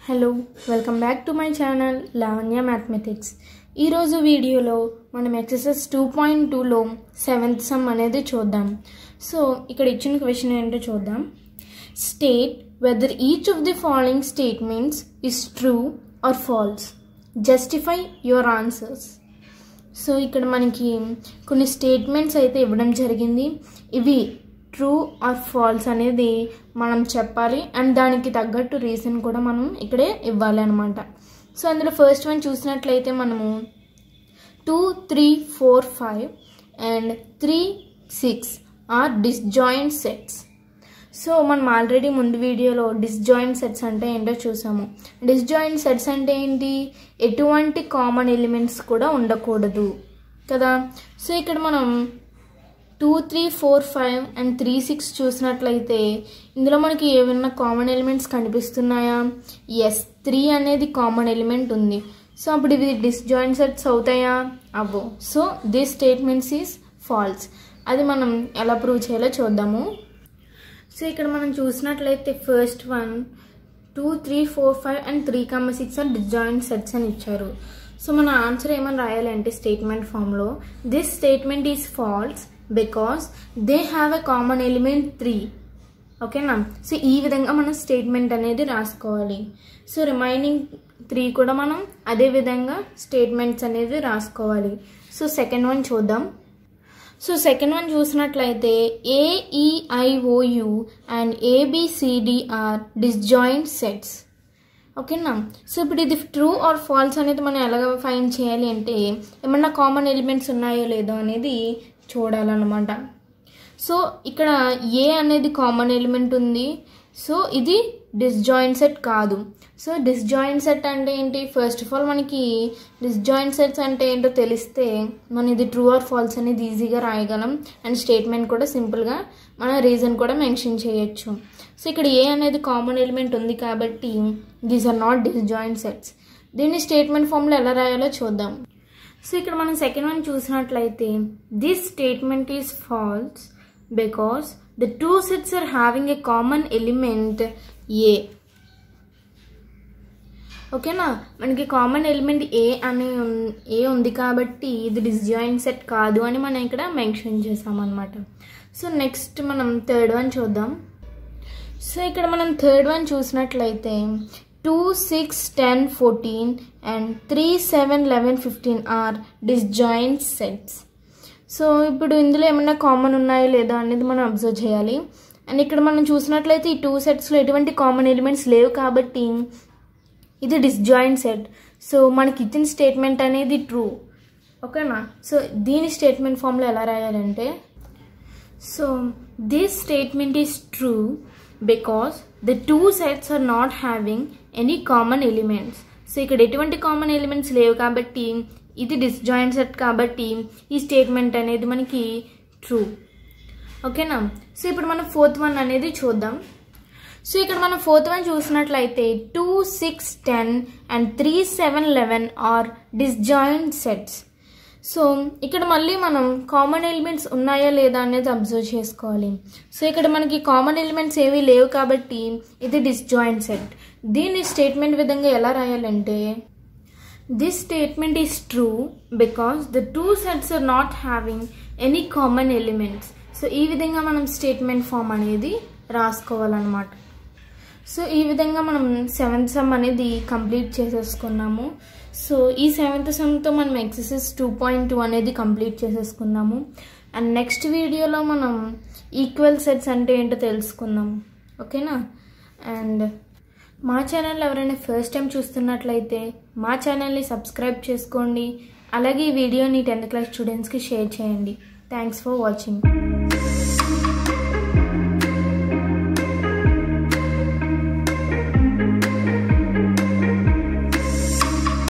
hello welcome back to my channel Lavanya mathematics ఈరోజు వీడియోలో మనం ఎక్సర్సైజ్ టూ పాయింట్ టూలో సెవెంత్ సమ్ అనేది చూద్దాం సో ఇక్కడ ఇచ్చిన క్వశ్చన్ ఏంటో చూద్దాం state whether each of the following statements is true or false justify your answers so ఇక్కడ మనకి కొన్ని స్టేట్మెంట్స్ అయితే ఇవ్వడం జరిగింది ఇవి ట్రూ ఆర్ ఫాల్స్ అనేది మనం చెప్పాలి అండ్ దానికి తగ్గట్టు రీజన్ కూడా మనం ఇక్కడే ఇవ్వాలి అనమాట సో అందులో ఫస్ట్ వన్ చూసినట్లయితే మనము two three four five and three six are disjoint sets so మనం ఆల్రెడీ ముందు వీడియోలో డిస్జాయింట్ సెట్స్ అంటే ఏంటో చూసాము డిస్జాయింట్ సెట్స్ అంటే ఏంటి ఎటువంటి కామన్ ఎలిమెంట్స్ కూడా ఉండకూడదు కదా సో ఇక్కడ మనం two three four five and three six చూసినట్లయితే ఇందులో మనకి ఏమైనా కామన్ ఎలిమెంట్స్ కనిపిస్తున్నాయా ఎస్ త్రీ అనేది కామన్ ఎలిమెంట్ ఉంది సో అప్పుడు ఇవి డిస్జాయింట్ సెట్స్ అవుతాయా అవ్వవు so this statements is false అది మనం ఎలా ప్రూవ్ చేయాలో చూద్దాము సో ఇక్కడ మనం చూసినట్లయితే first one two three four five and three comma six are disjoint sets అని ఇచ్చారు సో మన ఆన్సర్ ఏమని రాయాలంటే స్టేట్మెంట్ ఫామ్లో this statement is false because they have a common element three ఓకేనా సో ఈ విధంగా మనం స్టేట్మెంట్ అనేది రాసుకోవాలి సో రిమైనింగ్ త్రీ కూడా మనం అదే విధంగా స్టేట్మెంట్స్ అనేది రాసుకోవాలి సో సెకండ్ వన్ చూద్దాం సో సెకండ్ వన్ చూసినట్లయితే a e i o u and a b c d r disjoint sets ఓకేనా సో ఇప్పుడు ఇది ట్రూ ఆర్ ఫాల్స్ అనేది మనం ఎలాగ ఫైన్ చేయాలి అంటే ఏమన్నా కామన్ ఎలిమెంట్స్ ఉన్నాయో లేదో అనేది చూడాలన్నమాట సో ఇక్కడ ఏ అనేది కామన్ ఎలిమెంట్ ఉంది సో ఇది డిస్జాయింట్ సెట్ కాదు సో డిస్జాయింట్ సెట్ అంటే ఏంటి ఫస్ట్ ఆఫ్ ఆల్ మనకి డిస్జాయింట్ సెట్స్ అంటే ఏంటో తెలిస్తే మనం ఇది ట్రూ ఆర్ ఫాల్స్ అనేది ఈజీగా రాయగలం అండ్ స్టేట్మెంట్ కూడా సింపుల్గా మన రీజన్ కూడా మెన్షన్ చేయొచ్చు సో ఇక్కడ ఏ అనేది కామన్ ఎలిమెంట్ ఉంది కాబట్టి these are not disjoint sets దీన్ని స్టేట్మెంట్ ఫామ్లో ఎలా రాయాలో చూద్దాం సో ఇక్కడ మనం సెకండ్ వన్ చూసినట్లయితే this statement is false because the two sets are having a common element a ఓకేనా మనకి కామన్ ఎలిమెంట్ ఏ అని ఏ ఉంది కాబట్టి ఇది డిస్జాయింట్ సెట్ కాదు అని మనం ఇక్కడ మెన్షన్ చేసామన్నమాట సో నెక్స్ట్ మనం థర్డ్ వన్ చూద్దాం సో ఇక్కడ మనం థర్డ్ వన్ చూసినట్లయితే two six ten fourteen and three seven eleven fifteen are disjoint sets so ఇప్పుడు ఇందులో ఏమైనా కామన్ ఉన్నాయో లేదా అనేది మనం అబ్జర్వ్ చేయాలి అండ్ ఇక్కడ మనం చూసినట్లయితే ఈ టూ సెట్స్లో ఎటువంటి కామన్ ఎలిమెంట్స్ లేవు కాబట్టి ఇది డిస్జాయింట్ సెట్ సో మనకి ఇచ్చిన స్టేట్మెంట్ అనేది ట్రూ ఓకేనా సో దీని స్టేట్మెంట్ ఫామ్లో ఎలా రాయాలంటే so this statement is true because the two sets are not having any common elements so ఇక్కడ ఎటువంటి కామన్ ఎలిమెంట్స్ లేవు కాబట్టి ఇది డిస్జాయింట్ సెట్ కాబట్టి ఈ స్టేట్మెంట్ అనేది మనకి ట్రూ ఓకేనా సో ఇప్పుడు మనం ఫోర్త్ వన్ అనేది చూద్దాం సో ఇక్కడ మనం ఫోర్త్ వన్ చూసినట్లయితే two six ten and three seven eleven are disjoint sets so ఇక్కడ మళ్ళీ మనం కామన్ ఎలిమెంట్స్ ఉన్నాయా లేదా అనేది అబ్జర్వ్ చేసుకోవాలి సో ఇక్కడ మనకి కామన్ ఎలిమెంట్స్ ఏవీ లేవు కాబట్టి ఇది డిస్జాయింట్ సెట్ దీన్ని స్టేట్మెంట్ విధంగా ఎలా రాయాలంటే this statement is true because the two sets are not having any common elements so ఈ విధంగా మనం స్టేట్మెంట్ ఫామ్ అనేది రాసుకోవాలన్నమాట సో ఈ విధంగా మనం సెవెంత్ సమ్ అనేది కంప్లీట్ చేసేసుకున్నాము సో ఈ సెవెంత్ సమ్తో మనం ఎక్సర్సైజ్ టూ పాయింట్ టూ అనేది కంప్లీట్ చేసేసుకున్నాము అండ్ నెక్స్ట్ వీడియోలో మనం ఈక్వల్ సెట్స్ అంటే ఏంటో తెలుసుకుందాం ఓకేనా అండ్ మా ఛానల్ ఎవరైనా ఫస్ట్ టైం చూస్తున్నట్లయితే మా ఛానల్ని సబ్స్క్రైబ్ చేసుకోండి అలాగే ఈ వీడియోని టెన్త్ క్లాస్ స్టూడెంట్స్కి షేర్ చేయండి థ్యాంక్స్ ఫర్ వాచింగ్